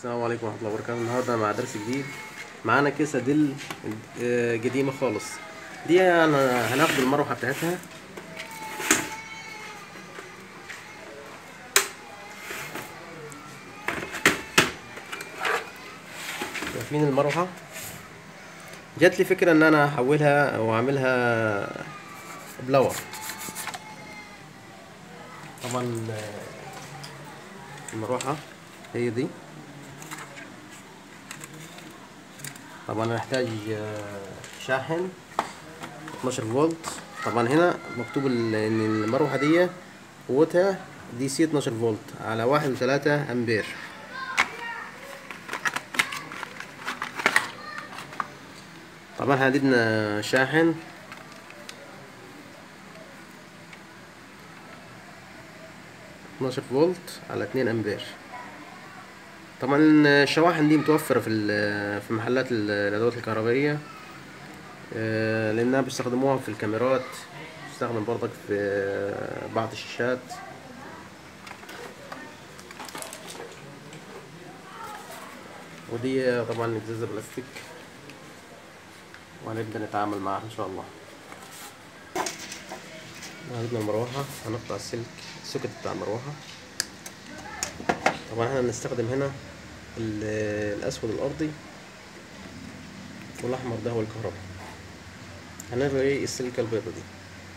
السلام عليكم ورحمة الله وبركاته النهاردة مع درس جديد معانا كيسة دل آه، قديمة خالص دي أنا هناخد المروحة بتاعتها شايفين المروحة جات لي فكرة إن أنا أحولها أو أعملها بلور طبعا آه، المروحة هي دي طبعا هنحتاج آه، شاحن 12 فولت طبعا هنا مكتوب ال- ان المروحة دي قوتها دي سي 12 فولت على واحد وثلاثة امبير طبعا احنا عندنا شاحن اتناشر فولت على اتنين امبير طبعا الشواحن دي متوفرة في ال- في محلات ال- الأدوات الكهربائية آه، لأنها بيستخدموها في الكاميرات بتستخدم برضك في آه، بعض الشاشات ودي طبعا ازازة بلاستيك وهنبدأ نتعامل معاها إن شاء الله عندنا المروحة هنقطع السلك السوكت بتاع المروحة طبعا احنا هنستخدم هنا ال- الأسود الأرضي والأحمر ده هو الكهرباء هنلغي ايه السلكة البيضة دي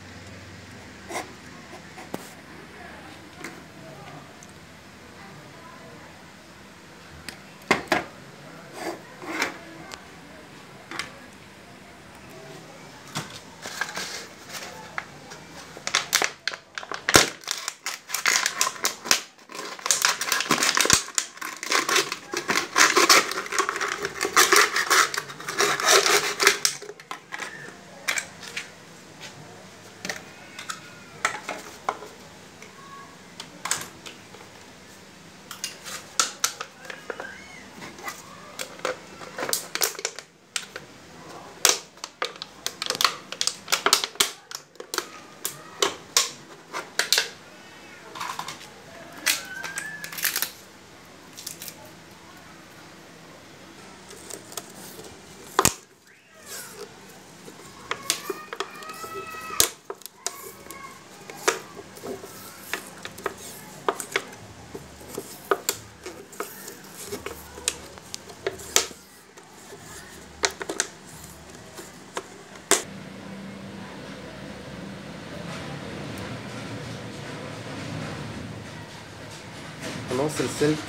هنوصل السلك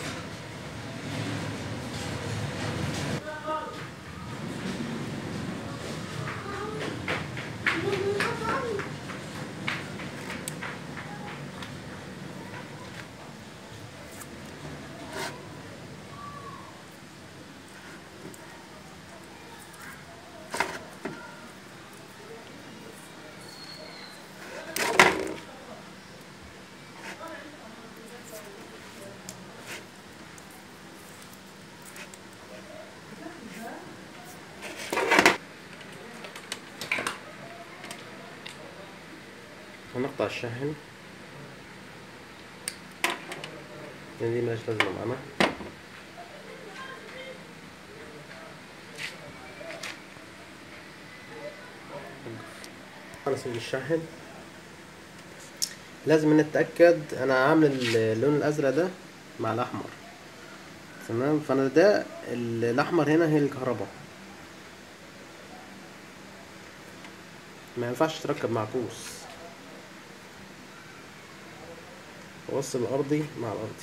هنقطع الشاحن لان دي ملهاش لازمة معانا هنسيب الشاحن لازم نتأكد انا عامل اللون الازرق ده مع الاحمر تمام فانا ده ال- الاحمر هنا هي الكهرباء ما ينفعش تركب معكوس وصل الأرضي مع الأرضي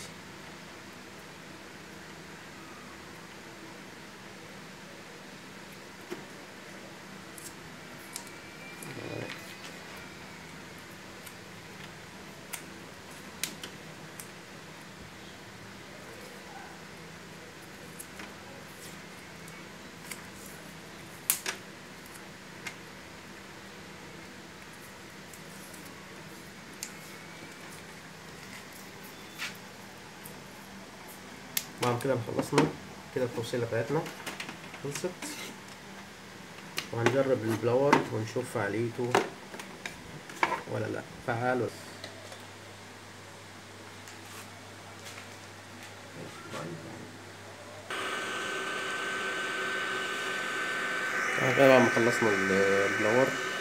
بعد كده خلصنا كده التوصيلة بتاعتنا خلصت وهنجرب البلور ونشوف فعاليته ولا لا فعال ولا بعد ما خلصنا ال- البلور